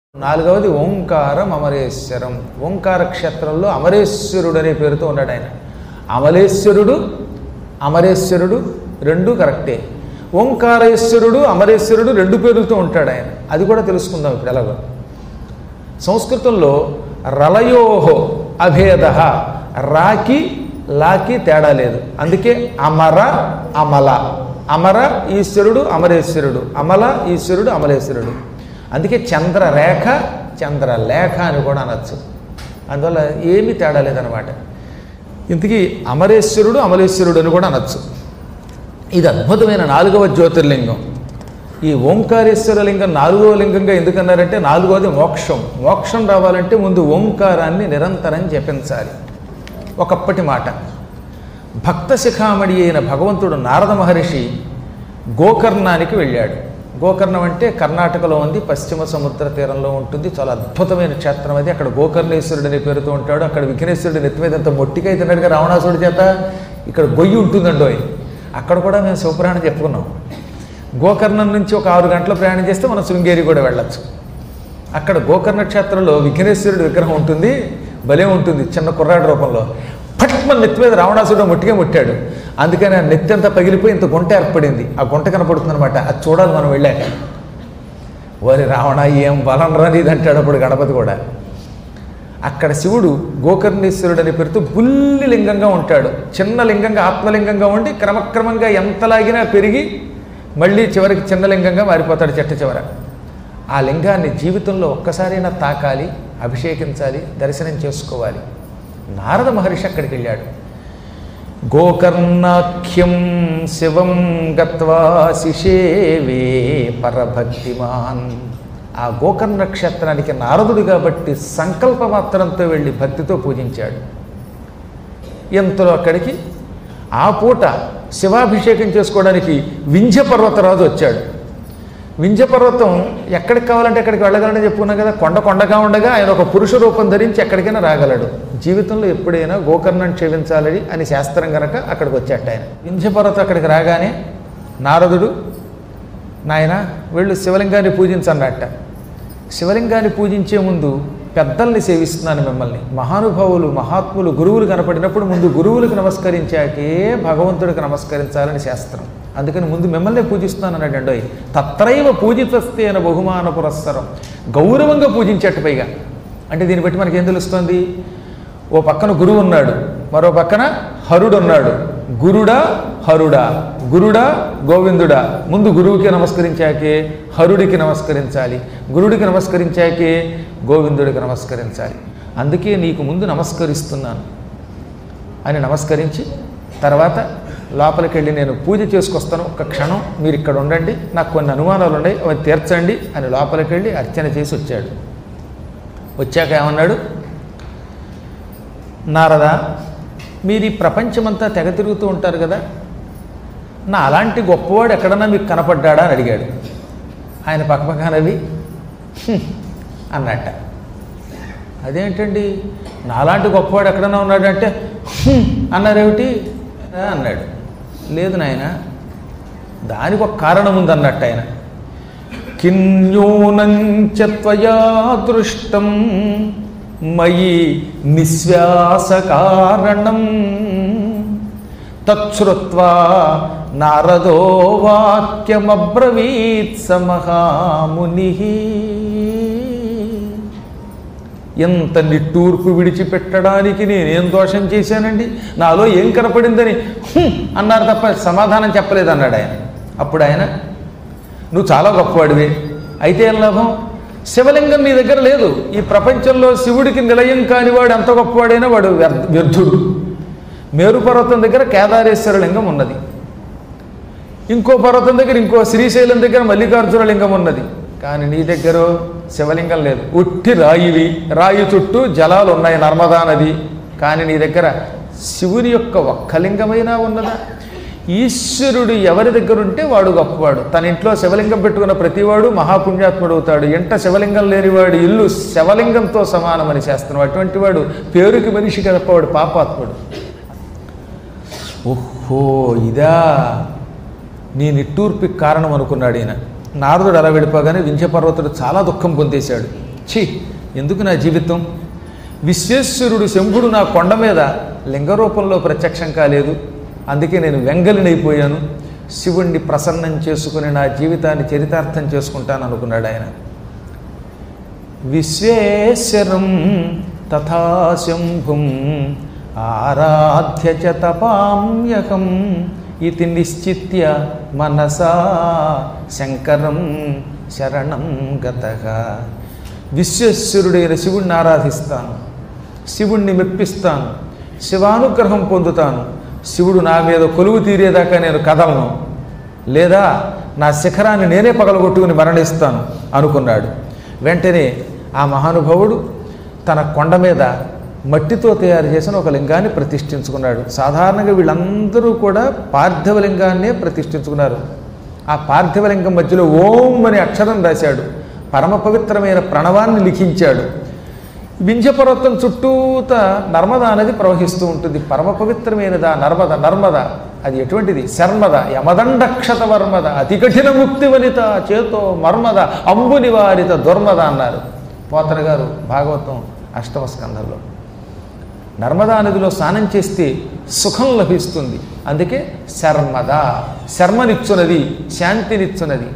నాలుగవది ఓంకారం అమరేశ్వరం ఓంకార క్షేత్రంలో అమరేశ్వరుడు అనే పేరుతో ఉన్నాడు ఆయన అమలేశ్వరుడు అమరేశ్వరుడు రెండు కరెక్టే ఓంకారేశ్వరుడు అమరేశ్వరుడు రెండు పేర్లతో ఉంటాడు ఆయన అది కూడా తెలుసుకుందాం ఇప్పుడు ఎలాగో సంస్కృతంలో రలయోహో అభేద రాకి లాకి తేడా లేదు అందుకే అమర అమల అమర ఈశ్వరుడు అమరేశ్వరుడు అమల ఈశ్వరుడు అమలేశ్వరుడు అందుకే చంద్రరేఖ చంద్రలేఖ అని కూడా అనొచ్చు అందువల్ల ఏమీ తేడా లేదనమాట ఇంతకీ అమరేశ్వరుడు అమలేశ్వరుడు అని కూడా అనొచ్చు ఇది అద్భుతమైన నాలుగవ జ్యోతిర్లింగం ఈ ఓంకారేశ్వర లింగం నాలుగవ లింగంగా ఎందుకన్నారంటే నాలుగవది మోక్షం మోక్షం రావాలంటే ముందు ఓంకారాన్ని నిరంతరం జపించాలి ఒకప్పటి మాట భక్త శిఖామణి అయిన భగవంతుడు నారద మహర్షి గోకర్ణానికి వెళ్ళాడు గోకర్ణం అంటే కర్ణాటకలో ఉంది పశ్చిమ సముద్ర తీరంలో ఉంటుంది చాలా అద్భుతమైన క్షేత్రం అది అక్కడ గోకర్ణేశ్వరుడు అనే పేరుతో ఉంటాడు అక్కడ విఘ్నేశ్వరుడు నెత్తి మీద అంత మొట్టికై తిన్నాడుగా రావణాసుడి చేత ఇక్కడ గొయ్యి ఉంటుందండోయ్ అక్కడ కూడా మేము శివపురాణం చెప్పుకున్నాం గోకర్ణం నుంచి ఒక ఆరు గంటల ప్రయాణం చేస్తే మనం శృంగేరి కూడా వెళ్ళొచ్చు అక్కడ గోకర్ణ క్షేత్రంలో విఘ్నేశ్వరుడి విగ్రహం ఉంటుంది భలే ఉంటుంది చిన్న కుర్రాడి రూపంలో పట్మ నెత్తి మీద రావణాసుడు ముట్టిగా ముట్టాడు అందుకని ఆ నెత్తి అంతా పగిలిపోయి ఇంత గుంట ఏర్పడింది ఆ గుంట కనపడుతుంది అనమాట అది చూడాలి మనం వెళ్ళాక వారి రావణ ఏం బలం రానిది అంటాడు అప్పుడు గణపతి కూడా అక్కడ శివుడు గోకర్ణేశ్వరుడు అనే పేరుతో బుల్లి లింగంగా ఉంటాడు చిన్న లింగంగా ఆత్మలింగంగా ఉండి క్రమక్రమంగా ఎంత లాగినా పెరిగి మళ్ళీ చివరికి చిన్న లింగంగా మారిపోతాడు చెట్ట చివర ఆ లింగాన్ని జీవితంలో ఒక్కసారైనా తాకాలి అభిషేకించాలి దర్శనం చేసుకోవాలి నారద మహర్షి అక్కడికి వెళ్ళాడు గోకర్ణాఖ్యం శివం గత్వా శిషేవే పరభక్తిమాన్ ఆ గోకర్ణ క్షేత్రానికి నారదుడు కాబట్టి సంకల్ప మాత్రంతో వెళ్ళి భక్తితో పూజించాడు ఎంతలో అక్కడికి ఆ పూట శివాభిషేకం చేసుకోవడానికి వింధ్య పర్వతరాజు వచ్చాడు వింధ్య పర్వతం ఎక్కడికి కావాలంటే ఎక్కడికి వెళ్ళగలని చెప్పుకున్నాం కదా కొండ కొండగా ఉండగా ఆయన ఒక పురుష రూపం ధరించి ఎక్కడికైనా రాగలడు జీవితంలో ఎప్పుడైనా గోకర్ణం క్షేమించాలని అని శాస్త్రం గనక అక్కడికి వచ్చాట ఆయన వింధ్య పర్వతం అక్కడికి రాగానే నారదుడు నాయన వెళ్ళు శివలింగాన్ని పూజించన్నట్ట శివలింగాన్ని పూజించే ముందు పెద్దల్ని సేవిస్తున్నాను మిమ్మల్ని మహానుభావులు మహాత్ములు గురువులు కనపడినప్పుడు ముందు గురువులకు నమస్కరించాకే భగవంతుడికి నమస్కరించాలని శాస్త్రం అందుకని ముందు మిమ్మల్నే పూజిస్తున్నాను అన్నాడు అండోయ్ తత్రైవ పూజితస్తే అన్న బహుమాన పురస్సరం గౌరవంగా పూజించేట్టు పైగా అంటే దీన్ని బట్టి మనకేం తెలుస్తుంది ఓ పక్కన గురువు ఉన్నాడు మరో పక్కన హరుడు ఉన్నాడు గురుడా హరుడా గురుడా గోవిందుడా ముందు గురువుకి నమస్కరించాకే హరుడికి నమస్కరించాలి గురుడికి నమస్కరించాకే గోవిందుడికి నమస్కరించాలి అందుకే నీకు ముందు నమస్కరిస్తున్నాను అని నమస్కరించి తర్వాత లోపలికి వెళ్ళి నేను పూజ చేసుకొస్తాను ఒక క్షణం మీరు ఇక్కడ ఉండండి నాకు కొన్ని అనుమానాలు ఉన్నాయి అవి తీర్చండి అని లోపలికి వెళ్ళి అర్చన చేసి వచ్చాడు వచ్చాక ఏమన్నాడు నారద మీరు ఈ ప్రపంచమంతా తెగ తిరుగుతూ ఉంటారు కదా నా అలాంటి గొప్పవాడు ఎక్కడన్నా మీకు కనపడ్డాడా అని అడిగాడు ఆయన పక్కపక్కనవి "హ్మ్" అన్నట్ట అదేంటండి నాలాంటి గొప్పవాడు ఎక్కడన్నా ఉన్నాడంటే "హ్మ్" అన్నారేమిటి "ఆ" అన్నాడు లేదు నాయన దానికి ఒక కారణం ఉందన్నట్టు ఆయన కిన్యూనంచ త్వయా దృష్టం మయి నిశ్వాస కారణం తచ్చుత్వా నారదో వాక్యమబ్రవీత్ స మహాముని ఎంత నిట్టూర్పు విడిచిపెట్టడానికి నేనేం దోషం చేశానండి నాలో ఏం కనపడిందని "హ్మ్" అన్నారు తప్ప సమాధానం చెప్పలేదు అన్నాడు ఆయన అప్పుడు ఆయన నువ్వు చాలా గొప్పవాడివి అయితే ఏం లాభం శివలింగం నీ దగ్గర లేదు ఈ ప్రపంచంలో శివుడికి నిలయం కానివాడు ఎంత గొప్పవాడైనా వాడు వ్యర్థ- వ్యర్థుడు మేరు పర్వతం దగ్గర కేదారేశ్వర లింగం ఉన్నది ఇంకో పర్వతం దగ్గర ఇంకో శ్రీశైలం దగ్గర మల్లికార్జున లింగం ఉన్నది కానీ నీ దగ్గర శివలింగం లేదు ఉట్టి రాయివి రాయి చుట్టూ జలాలు ఉన్నాయి నర్మదా నది కానీ నీ దగ్గర శివుని యొక్క ఒక్క లింగమైనా ఉన్నదా ఈశ్వరుడు ఎవరి దగ్గర ఉంటే వాడు గొప్పవాడు తన ఇంట్లో శివలింగం పెట్టుకున్న ప్రతివాడు మహాపుణ్యాత్ముడు అవుతాడు ఎంట శివలింగం లేనివాడు ఇల్లు శివలింగంతో సమానమని శాస్త్రం అటువంటి వాడు పేరుకి మనిషి గొప్పవాడు పాపాత్ముడు ఓహో ఇదా నీ నిట్టూర్పికి కారణం అనుకున్నాడు ఈయన నారదుడు అలా వెళ్ళిపోగానే వింధ్యపర్వతుడు చాలా దుఃఖం పొందేశాడు ఛీ ఎందుకు నా జీవితం విశ్వేశ్వరుడు శంభుడు నా కొండ మీద లింగ రూపంలో ప్రత్యక్షం కాలేదు అందుకే నేను వెంగలినైపోయాను శివుణ్ణి ప్రసన్నం చేసుకుని నా జీవితాన్ని చరితార్థం చేసుకుంటాను అనుకున్నాడు ఆయన విశ్వేశ్వరం తథా శంభుం ఆరాధ్య చ తపామ్యకం ఇది నిశ్చిత్య మనసా శంకరం శరణం గతగా విశ్వేశ్వరుడైన శివుణ్ణి ఆరాధిస్తాను శివుణ్ణి మెప్పిస్తాను శివానుగ్రహం పొందుతాను శివుడు నా మీద కొలువు తీరేదాకా నేను కదలను లేదా నా శిఖరాన్ని నేనే పగలగొట్టుకుని మరణిస్తాను అనుకున్నాడు వెంటనే ఆ మహానుభావుడు తన కొండ మీద మట్టితో తయారు చేసిన ఒక లింగాన్ని ప్రతిష్ఠించుకున్నాడు సాధారణంగా వీళ్ళందరూ కూడా పార్థివలింగాన్నే ప్రతిష్ఠించుకున్నారు ఆ పార్థివలింగం మధ్యలో ఓం అనే అక్షరం రాశాడు పరమ పవిత్రమైన ప్రణవాన్ని లిఖించాడు వింధ్యపర్వతం చుట్టూత నర్మద అనేది ప్రవహిస్తూ ఉంటుంది పరమ పవిత్రమైనదా నర్మద నర్మద అది ఎటువంటిది శర్మద యమదండక్షత వర్మద అతి కఠిన ముక్తి వనిత చేతో మర్మద అంబు నివారిత దుర్మద అన్నారు పోతన గారు భాగవతం అష్టమ స్కంధంలో నర్మదా నదిలో స్నానం చేస్తే సుఖం లభిస్తుంది అందుకే శర్మద శర్మనిచ్చునది శాంతినిచ్చునది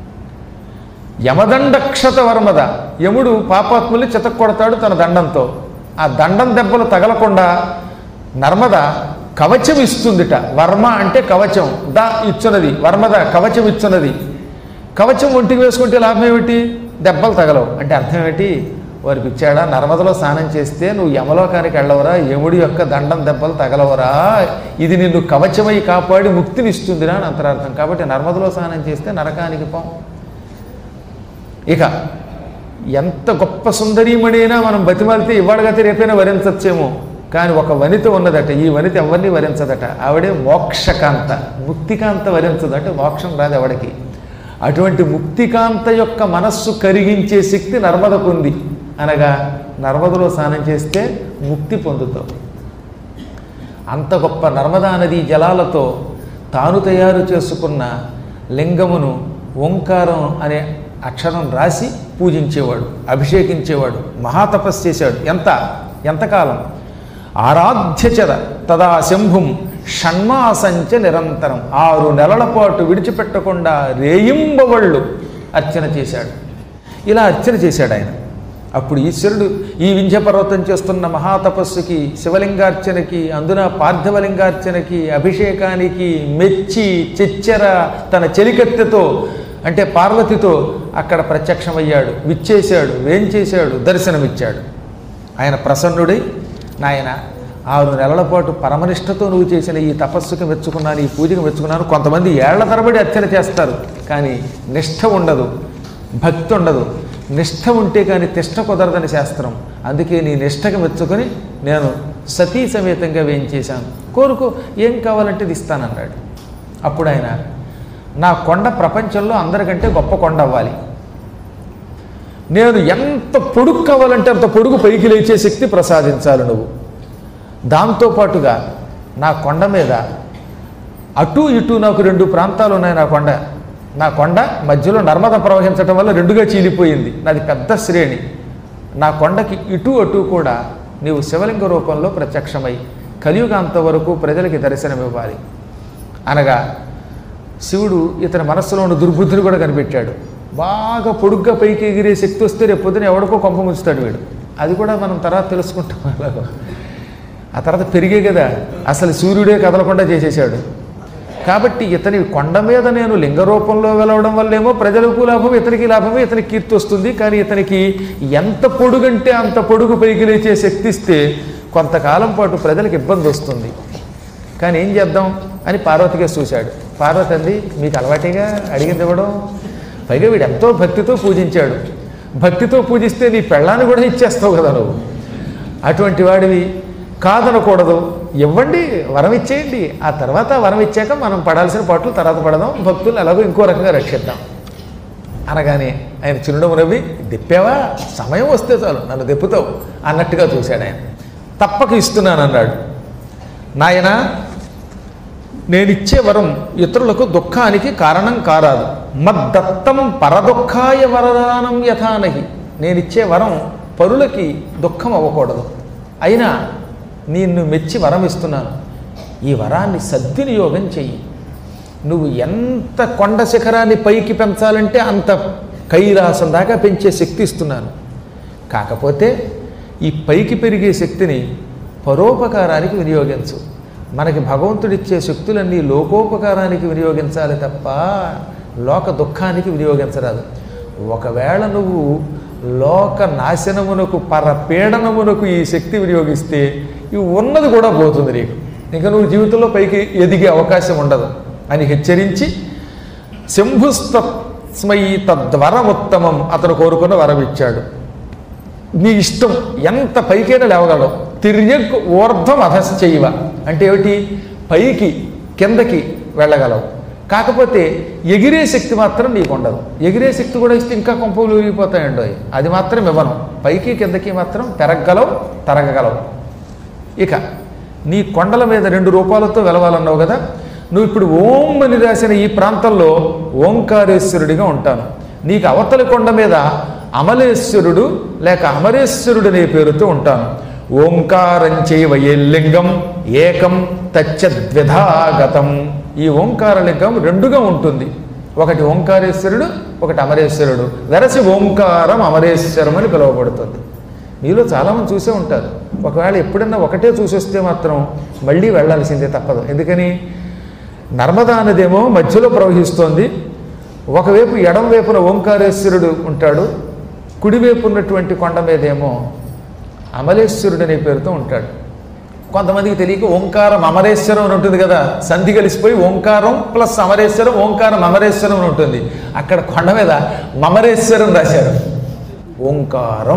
యమదండక్షత వర్మద యముడు పాపాత్ముల్ని చితక్కొడతాడు తన దండంతో ఆ దండం దెబ్బలు తగలకుండా నర్మద కవచం ఇస్తుందిట వర్మ అంటే కవచం ద ఇచ్చున్నది వర్మద కవచం ఇచ్చున్నది కవచం ఒంటికి వేసుకుంటే లాభం ఏమిటి దెబ్బలు తగలవు అంటే అర్థం ఏమిటి వారికి ఇచ్చాడా నర్మదలో స్నానం చేస్తే నువ్వు యమలోకానికి వెళ్ళవరా యముడి యొక్క దండం దెబ్బలు తగలవరా ఇది నిన్ను కవచమై కాపాడి ముక్తిని ఇస్తుందిరా అని అంతరార్థం కాబట్టి నర్మదలో స్నానం చేస్తే నరకానికి పోం ఇక ఎంత గొప్ప సుందరీమణి మనం బతిమాలితే ఇవాడగతే రేపైనా వరించచ్చేమో కానీ ఒక వనిత ఉన్నదట ఈ వనిత ఎవరిని వరించదట ఆవిడే మోక్షకాంత ముక్తికాంత వరించదు అంటే మోక్షం రాదు ఎవడికి అటువంటి ముక్తికాంత యొక్క మనస్సు కరిగించే శక్తి నర్మదకు ఉంది అనగా నర్మదలో స్నానం చేస్తే ముక్తి పొందుతావు అంత గొప్ప నర్మదా నదీ జలాలతో తాను తయారు చేసుకున్న లింగమును ఓంకారం అనే అక్షరం రాసి పూజించేవాడు అభిషేకించేవాడు మహాతపస్సు చేశాడు ఎంత ఎంతకాలం ఆరాధ్యచర తదా శంభుం షణ్మాసంచ నిరంతరం ఆరు నెలల పాటు విడిచిపెట్టకుండా రేయింబవళ్ళు అర్చన చేశాడు ఇలా అర్చన చేశాడు ఆయన అప్పుడు ఈశ్వరుడు ఈ వింధ్యపర్వతం చేస్తున్న మహాతపస్సుకి శివలింగార్చనకి అందున పార్థివలింగార్చనకి అభిషేకానికి మెచ్చి చెచ్చెర తన చెలికత్తెతో అంటే పార్వతితో అక్కడ ప్రత్యక్షమయ్యాడు విచ్చేశాడు వేంచేశాడు దర్శనమిచ్చాడు ఆయన ప్రసన్నుడై నాయన ఆరు నెలల పాటు పరమనిష్టతో నువ్వు చేసిన ఈ తపస్సుకి మెచ్చుకున్నాను ఈ పూజకి మెచ్చుకున్నాను కొంతమంది ఏళ్ల తరబడి అర్చన చేస్తారు కానీ నిష్ఠ ఉండదు భక్తి ఉండదు నిష్ఠ ఉంటే కానీ తిష్ట కుదరదని శాస్త్రం అందుకే నీ నిష్ఠకి మెచ్చుకొని నేను సతీ సమేతంగా వేయించేశాను కోరుకో ఏం కావాలంటే ఇది ఇస్తానన్నాడు అప్పుడు ఆయన నా కొండ ప్రపంచంలో అందరికంటే గొప్ప కొండ అవ్వాలి నేను ఎంత పొడుగు కావాలంటే అంత పొడుగు పైకి లేచే శక్తి ప్రసాదించాలి నువ్వు దాంతోపాటుగా నా కొండ మీద అటు ఇటు నాకు రెండు ప్రాంతాలు ఉన్నాయి నా కొండ నా కొండ మధ్యలో నర్మద ప్రవహించడం వల్ల రెండుగా చీలిపోయింది నాది పెద్ద శ్రేణి నా కొండకి ఇటు అటు కూడా నీవు శివలింగ రూపంలో ప్రత్యక్షమై కలియుగాంత వరకు ప్రజలకి దర్శనమివ్వాలి అనగా శివుడు ఇతని మనస్సులో ఉన్న దుర్బుద్ధిని కూడా కనిపెట్టాడు బాగా పొడుగ్గా పైకి ఎగిరే శక్తి వస్తే రేపు పొద్దున ఎవడికో కొంప ముంచుతాడు వీడు అది కూడా మనం తర్వాత తెలుసుకుంటాం అలాగో ఆ తర్వాత పెరిగే కదా అసలు సూర్యుడే కదలకుండా చేసేసాడు కాబట్టి ఇతని కొండ మీద నేను లింగ రూపంలో వెలవడం వల్లేమో ప్రజలకు లాభం ఇతనికి లాభమే ఇతనికి కీర్తి వస్తుంది కానీ ఇతనికి ఎంత పొడుగంటే అంత పొడుగు పైకి లేచే శక్తి ఇస్తే కొంతకాలం పాటు ప్రజలకు ఇబ్బంది వస్తుంది కానీ ఏం చేద్దాం అని పార్వతిగా చూశాడు పార్వతి అంది మీకు అలవాటిగా అడిగింది ఇవ్వడం పైగా వీడు ఎంతో భక్తితో పూజించాడు భక్తితో పూజిస్తే నీ పెళ్ళాన్ని కూడా ఇచ్చేస్తావు కదా నువ్వు అటువంటి వాడివి కాదనకూడదు ఇవ్వండి వరం ఇచ్చేయండి ఆ తర్వాత వరం ఇచ్చాక మనం పడాల్సిన పాటలు తర్వాత పడదాం భక్తులు ఎలాగో ఇంకో రకంగా రక్షిద్దాం అనగానే ఆయన చిరునవ్వు నవ్వి దిప్పావా సమయం వస్తే చాలు నన్ను దెప్పుతావు అన్నట్టుగా చూశాడు ఆయన తప్పక ఇస్తున్నాను అన్నాడు నాయన నేనిచ్చే వరం ఇతరులకు దుఃఖానికి కారణం కారాదు మద్దత్తం పరదుఃఖాయ వరదానం యథానహి నేను ఇచ్చే వరం పరులకి దుఃఖం అవ్వకూడదు అయినా నిన్ను మెచ్చి వరం ఇస్తున్నాను ఈ వరాన్ని సద్వినియోగం చెయ్యి నువ్వు ఎంత కొండ శిఖరాన్ని పైకి పెంచాలంటే అంత కైలాసం దాకా పెంచే శక్తి ఇస్తున్నాను కాకపోతే ఈ పైకి పెరిగే శక్తిని పరోపకారానికి వినియోగించు మనకి భగవంతుడిచ్చే శక్తులన్నీ లోకోపకారానికి వినియోగించాలి తప్ప లోక దుఃఖానికి వినియోగించరాదు ఒకవేళ నువ్వు లోక నాశనమునకు పరపీడనమునకు ఈ శక్తి వినియోగిస్తే ఈ ఉన్నది కూడా పోతుంది నీకు ఇంకా నువ్వు జీవితంలో పైకి ఎదిగే అవకాశం ఉండదు అని హెచ్చరించి శంభుస్తస్మై తద్వరముత్తమం అతను కోరుకున్న వరం ఇచ్చాడు నీ ఇష్టం ఎంత పైకైనా లేవగలవు తిర్యక్ ఊర్ధ్వం అధశ్చైవ అంటే ఏమిటి పైకి కిందకి వెళ్ళగలవు కాకపోతే ఎగిరే శక్తి మాత్రం నీకు ఉండదు ఎగిరే శక్తి కూడా ఇస్తే ఇంకా కొంపలు ఊరిగిపోతాయండి అది మాత్రం ఇవ్వను పైకి కిందకి మాత్రం పెరగగలవు తరగగలవు ఇక నీ కొండల మీద రెండు రూపాలతో వెలవాలన్నావు కదా నువ్వు ఇప్పుడు ఓం అని రాసిన ఈ ప్రాంతంలో ఓంకారేశ్వరుడిగా ఉంటాను నీకు అవతల కొండ మీద అమలేశ్వరుడు లేక అమరేశ్వరుడు అనే పేరుతో ఉంటాను ఓంకారం చేయవయలింగం ఏకం తచ్చద్విధాగతం ఈ ఓంకారలింగం రెండుగా ఉంటుంది ఒకటి ఓంకారేశ్వరుడు ఒకటి అమరేశ్వరుడు వెరసి ఓంకారం అమరేశ్వరం అని పిలువబడుతుంది మీలో చాలామంది చూసే ఉంటారు ఒకవేళ ఎప్పుడన్నా ఒకటే చూసొస్తే మాత్రం మళ్ళీ వెళ్ళాల్సిందే తప్పదు ఎందుకని నర్మదా నదేమో మధ్యలో ప్రవహిస్తోంది ఒకవైపు ఎడం వైపున ఓంకారేశ్వరుడు ఉంటాడు కుడివైపు ఉన్నటువంటి కొండ మీదేమో అమలేశ్వరుడు అనే పేరుతో ఉంటాడు కొంతమందికి తెలియక ఓంకారం అమరేశ్వరం అని ఉంటుంది కదా సంధి కలిసిపోయి ఓంకారం ప్లస్ అమరేశ్వరం ఓంకారం అమరేశ్వరం అని ఉంటుంది అక్కడ కొండ మీద మమరేశ్వరం రాశారు ఓంకారం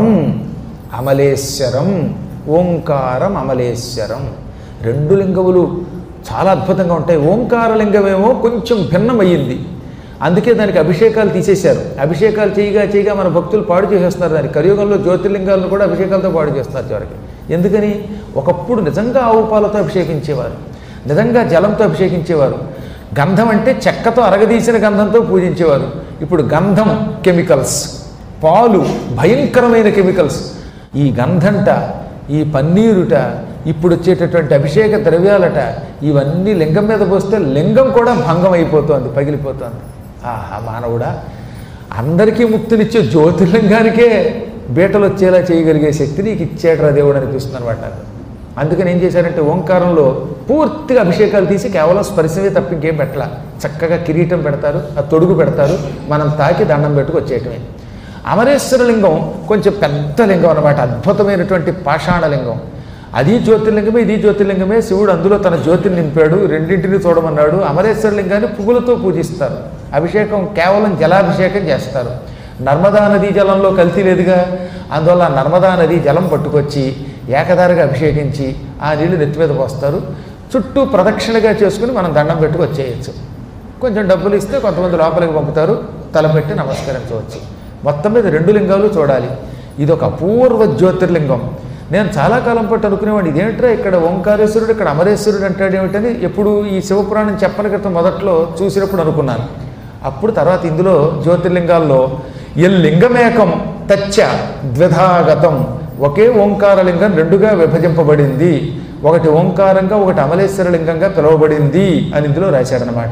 అమలేశ్వరం ఓంకారం అమలేశ్వరం రెండు లింగములు చాలా అద్భుతంగా ఉంటాయి ఓంకార లింగమేమో కొంచెం భిన్నమయ్యింది అందుకే దానికి అభిషేకాలు తీసేశారు అభిషేకాలు చేయగా చేయగా మన భక్తులు పాడు చేసేస్తున్నారు దానికి కలియుగంలో జ్యోతిర్లింగాలను కూడా అభిషేకాలతో పాడు చేస్తున్నారు చివరికి ఎందుకని ఒకప్పుడు నిజంగా ఆవు పాలతో అభిషేకించేవారు నిజంగా జలంతో అభిషేకించేవారు గంధం అంటే చెక్కతో అరగదీసిన గంధంతో పూజించేవారు ఇప్పుడు గంధం కెమికల్స్ పాలు భయంకరమైన కెమికల్స్ ఈ గంధంట ఈ పన్నీరుట ఇప్పుడు వచ్చేటటువంటి అభిషేక ద్రవ్యాలట ఇవన్నీ లింగం మీద పోస్తే లింగం కూడా భంగం అయిపోతుంది పగిలిపోతుంది ఆహా మానవుడా అందరికీ ముక్తినిచ్చే జ్యోతిర్లింగానికే బీటలు వచ్చేలా చేయగలిగే శక్తి నీకు ఇచ్చాడు దేవుడు అనిపిస్తుంది అనమాట అందుకని ఏం చేశారంటే ఓంకారంలో పూర్తిగా అభిషేకాలు తీసి కేవలం స్పర్శమే తప్ప ఇంకేం పెట్టాల చక్కగా కిరీటం పెడతారు ఆ తొడుగు పెడతారు మనం తాకి దండం పెట్టుకు వచ్చేయటమే అమరేశ్వర లింగం కొంచెం పెద్ద లింగం అనమాట అద్భుతమైనటువంటి పాషాణ లింగం అది జ్యోతిర్లింగమే ఇది జ్యోతిర్లింగమే శివుడు అందులో తన జ్యోతిని నింపాడు రెండింటిని చూడమన్నాడు అమరేశ్వర లింగాన్ని పువ్వులతో పూజిస్తారు అభిషేకం కేవలం జలాభిషేకం చేస్తారు నర్మదా నదీ జలంలో కల్తీ లేదుగా అందువల్ల ఆ నర్మదా నదీ జలం పట్టుకొచ్చి ఏకదారిగా అభిషేకించి ఆ నీళ్లు నెత్తి మీద పోస్తారు చుట్టూ ప్రదక్షిణగా చేసుకుని మనం దండం పెట్టుకు వచ్చేయచ్చు కొంచెం డబ్బులు ఇస్తే కొంతమంది లోపలికి పంపుతారు తలపెట్టి నమస్కరించవచ్చు మొత్తం మీద రెండు లింగాలు చూడాలి ఇది ఒక అపూర్వ జ్యోతిర్లింగం నేను చాలా కాలం పాటు అనుకునేవాడిని ఇదేంట్రా ఇక్కడ ఓంకారేశ్వరుడు ఇక్కడ అమరేశ్వరుడు అంటాడు ఏమిటని ఎప్పుడు ఈ శివపురాణం చెప్పని క్రితం మొదట్లో చూసినప్పుడు అనుకున్నాను అప్పుడు తర్వాత ఇందులో జ్యోతిర్లింగాల్లో ఎల్ లింగమేకం తచ్చ ద్విధాగతం ఒకే ఓంకారలింగం రెండుగా విభజింపబడింది ఒకటి ఓంకారంగా ఒకటి అమలేశ్వర లింగంగా పిలువబడింది అని ఇందులో రాశాడనమాట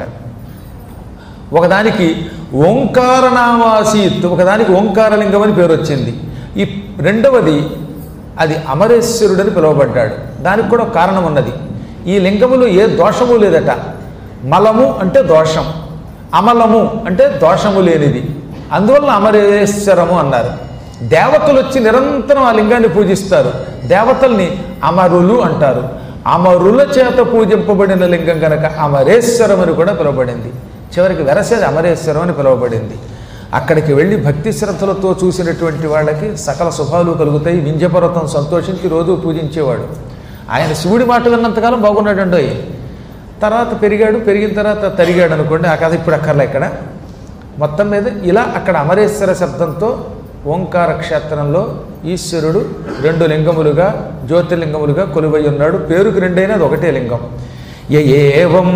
ఒకదానికి ఓంకారనామాసీత్ ఒకదానికి ఓంకారలింగం అని పేరు వచ్చింది ఈ రెండవది అది అమరేశ్వరుడని పిలువబడ్డాడు దానికి కూడా ఒక కారణం ఉన్నది ఈ లింగములో ఏ దోషము లేదట మలము అంటే దోషం అమలము అంటే దోషము లేనిది అందువల్ల అమరేశ్వరము అన్నారు దేవతలు వచ్చి నిరంతరం ఆ లింగాన్ని పూజిస్తారు దేవతల్ని అమరులు అంటారు అమరుల చేత పూజింపబడిన లింగం కనుక అమరేశ్వరం అని కూడా పిలువబడింది చివరికి వెరసేది అమరేశ్వరం అని పిలువబడింది అక్కడికి వెళ్ళి భక్తి శ్రద్ధలతో చూసినటువంటి వాళ్ళకి సకల శుభాలు కలుగుతాయి వింధ్యపర్వతం సంతోషించి రోజు పూజించేవాడు ఆయన శివుడి మాట విన్నంతకాలం బాగున్నాడండి తర్వాత పెరిగాడు పెరిగిన తర్వాత తరిగాడు అనుకోండి ఆ కథ ఇప్పుడు అక్కర్లే ఇక్కడ మొత్తం మీద ఇలా అక్కడ అమరేశ్వర శబ్దంతో ఓంకార క్షేత్రంలో ఈశ్వరుడు రెండు లింగములుగా జ్యోతిర్లింగములుగా కొలువై ఉన్నాడు పేరుకు రెండైనా అది ఒకటే లింగం ఏవం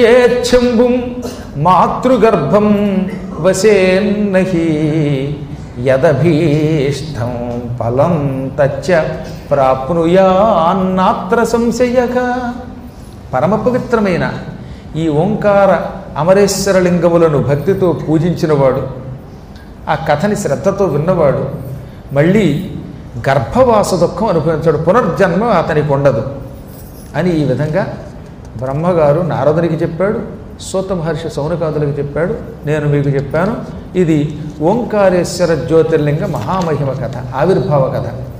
పూజయేచ్ఛంబుం మాతృగర్భం వసేన్నహి యదభీష్టం ఫలం తచ్చ ప్రాప్నుయాన్నాత్ర సంశయగా పరమ పవిత్రమైన ఈ ఓంకార అమరేశ్వరలింగములను భక్తితో పూజించినవాడు ఆ కథని శ్రద్ధతో విన్నవాడు మళ్ళీ గర్భవాస దుఃఖం అనుభవించాడు పునర్జన్మ అతనికి ఉండదు అని ఈ విధంగా బ్రహ్మగారు నారదునికి చెప్పాడు సూత మహర్షి సౌనకాదులకు చెప్పాడు నేను మీకు చెప్పాను ఇది ఓంకారేశ్వర జ్యోతిర్లింగ మహామహిమ కథ ఆవిర్భావ కథ